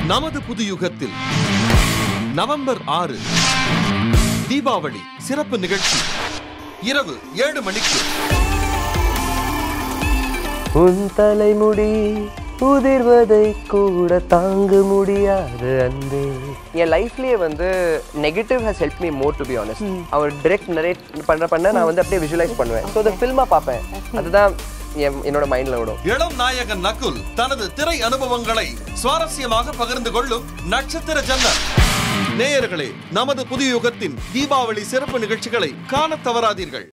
நமது புது யுகத்தில் நவம்பர் ஆறு தீபாவளி சிறப்பு நிகழ்ச்சி இரவு ஏழு மணிக்கு உன் தலைமுடி உதிர்வதை கூட தாங்க முடியாது அன்பே என் லைஃப்லயே வந்து negative has help me more to be honest அவர் டிரெக்ட் நரேட் பண்ண பண்ண நான் வந்து அப்படியே விஷுவலைஸ் பண்ணுவேன் ஸோ அந்த ஃபில்மை பார்ப்பேன் அதுதான் என் என்னோட மைண்ட்ல ஓடும் இளம் நாயகன் நகுல் தனது திரை அனுபவங்களை சுவாரஸ்யமாக பகிர்ந்து கொள்ளும் நட்சத்திர ஜன்னல் நேயர்களே நமது புது யுகத்தின் தீபாவளி சிறப்பு நிகழ்ச்சிகளை காணத் தவறாதீர்கள்